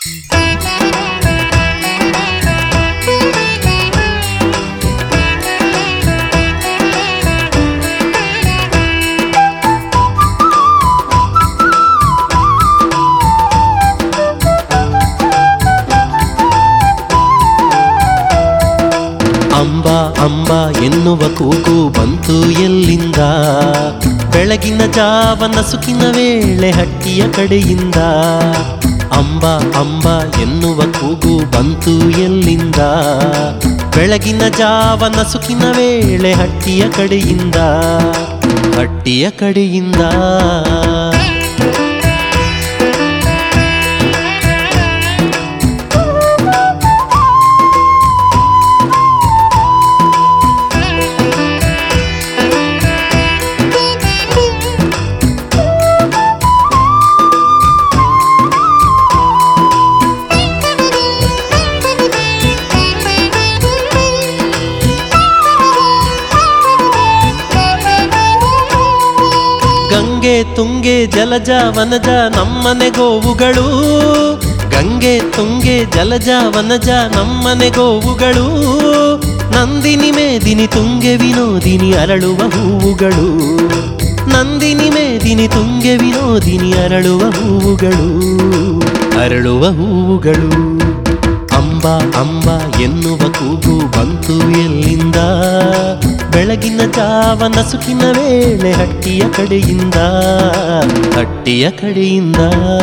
ಅಂಬ ಅಂಬ ಎನ್ನುವ ಕೂಗು ಬಂತು ಎಲ್ಲಿಂದ ಬೆಳಗಿನ ಜಾವ ನಸುಕಿನ ವೇಳೆ ಹಟ್ಟಿಯ ಕಡೆಯಿಂದ ಅಂಬ ಅಂಬ ಎನ್ನುವ ಕೂಗು ಬಂತು ಎಲ್ಲಿಂದ ಬೆಳಗಿನ ಜಾವ ನಸುಕಿನ ವೇಳೆ ಹಟ್ಟಿಯ ಕಡೆಯಿಂದ ಹಟ್ಟಿಯ ಕಡೆಯಿಂದ ಗಂಗೆ ತುಂಗೆ ಜಲಜ ವನಜ ನಮ್ಮನೆ ಗೋವುಗಳು ಗಂಗೆ ತುಂಗೆ ಜಲಜ ವನಜ ನಮ್ಮನೆ ಗೋವುಗಳು ನಂದಿನಿ ಮೇದಿನಿ ತುಂಗೆ ವಿನೋದಿನಿ ಅರಳುವ ಹೂವುಗಳು ನಂದಿನಿ ಮೇದಿನಿ ತುಂಗೆ ವಿನೋದಿನಿ ಅರಳುವ ಹೂವುಗಳು ಅರಳುವ ಹೂವುಗಳು ಅಂಬ ಅಂಬ ಎನ್ನುವ ಕೂಗು ಬಂತು ಎಲ್ಲಿಂದ ಬೆಳಗಿನ ಜಾವ ನಸುಕಿನ ವೇಳೆ ಹಟ್ಟಿಯ ಕಡೆಯಿಂದ ಹಟ್ಟಿಯ ಕಡೆಯಿಂದ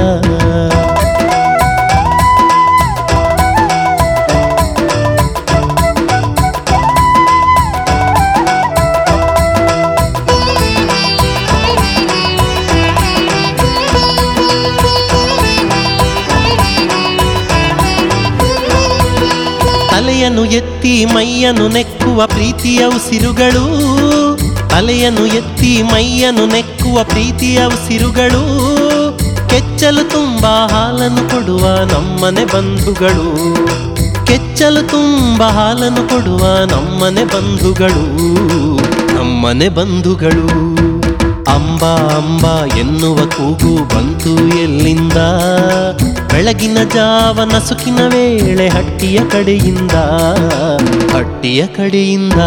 ತಲೆಯನ್ನು ಎತ್ತಿ ಮೈಯನ್ನು ನೆಕ್ಕುವ ಪ್ರೀತಿಯ ಉಸಿರುಗಳು ತಲೆಯನ್ನು ಎತ್ತಿ ಮೈಯನ್ನು ನೆಕ್ಕುವ ಪ್ರೀತಿಯ ಉಸಿರುಗಳು ಕೆಚ್ಚಲು ತುಂಬ ಹಾಲನ್ನು ಕೊಡುವ ನಮ್ಮನೆ ಬಂಧುಗಳು ಕೆಚ್ಚಲು ತುಂಬ ಹಾಲನ್ನು ಕೊಡುವ ನಮ್ಮನೆ ಬಂಧುಗಳು ನಮ್ಮನೆ ಬಂಧುಗಳು ಅಂಬ ಅಂಬ ಎನ್ನುವ ಕೂಗು ಬಂತು ಎಲ್ಲಿಂದ ಬೆಳಗಿನ ಜಾವ ನಸುಕಿನ ವೇಳೆ ಹಟ್ಟಿಯ ಕಡೆಯಿಂದ ಹಟ್ಟಿಯ ಕಡೆಯಿಂದ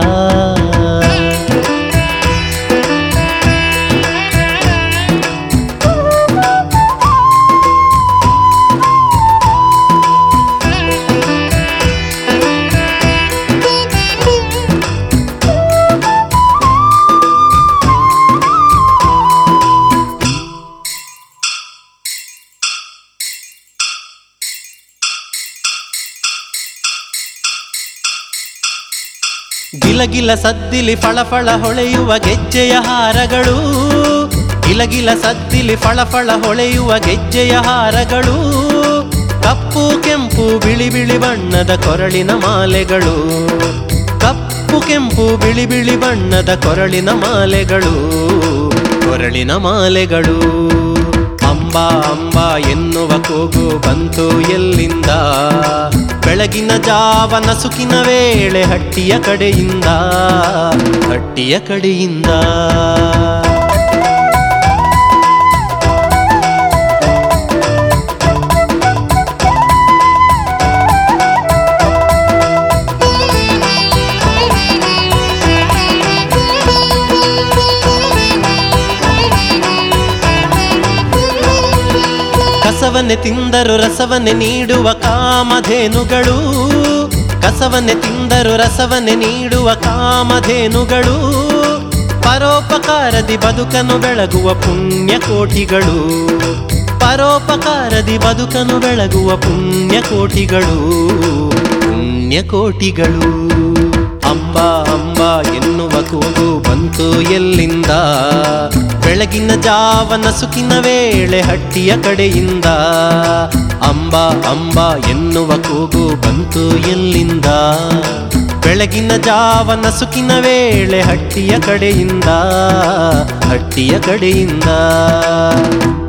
ಗಿಲಗಿಲ ಸದ್ದಿಲಿ ಫಳಫಳ ಹೊಳೆಯುವ ಗೆಜ್ಜೆಯ ಹಾರಗಳು ಗಿಲಗಿಲ ಸದ್ದಿಲಿ ಫಳಫಳ ಹೊಳೆಯುವ ಗೆಜ್ಜೆಯ ಹಾರಗಳು ಕಪ್ಪು ಕೆಂಪು ಬಿಳಿ ಬಿಳಿ ಬಣ್ಣದ ಕೊರಳಿನ ಮಾಲೆಗಳು ಕಪ್ಪು ಕೆಂಪು ಬಿಳಿ ಬಿಳಿ ಬಣ್ಣದ ಕೊರಳಿನ ಮಾಲೆಗಳು ಕೊರಳಿನ ಮಾಲೆಗಳು ಅಂಬ ಅಂಬ ಎನ್ನುವ ಕೂಗು ಬಂತು ಎಲ್ಲಿಂದ ಬೆಳಗಿನ ಜಾವ ನಸುಕಿನ ವೇಳೆ ಹಟ್ಟಿಯ ಕಡೆಯಿಂದ ಹಟ್ಟಿಯ ಕಡೆಯಿಂದ ಕಸವನ್ನೇ ತಿಂದರು ರಸವನ್ನೇ ನೀಡುವ ಕಾಮಧೇನುಗಳು ಕಸವನ್ನೇ ತಿಂದರು ರಸವನ್ನೇ ನೀಡುವ ಕಾಮಧೇನುಗಳು ಪರೋಪಕಾರದಿ ಬದುಕನ್ನು ಬೆಳಗುವ ಪುಣ್ಯ ಕೋಟಿಗಳು ಪರೋಪಕಾರದಿ ಬದುಕನ್ನು ಬೆಳಗುವ ಪುಣ್ಯ ಕೋಟಿಗಳು ಪುಣ್ಯ ಕೋಟಿಗಳು ಅಂಬ ಅಂಬ ಎನ್ನುವ ಕೂಗು ಬಂತು ಎಲ್ಲಿಂದ ಬೆಳಗಿನ ಜಾವ ನಸುಕಿನ ವೇಳೆ ಹಟ್ಟಿಯ ಕಡೆಯಿಂದ ಅಂಬ ಅಂಬ ಎನ್ನುವ ಕೂಗು ಬಂತು ಎಲ್ಲಿಂದ ಬೆಳಗಿನ ಜಾವ ನಸುಕಿನ ವೇಳೆ ಹಟ್ಟಿಯ ಕಡೆಯಿಂದ ಹಟ್ಟಿಯ ಕಡೆಯಿಂದ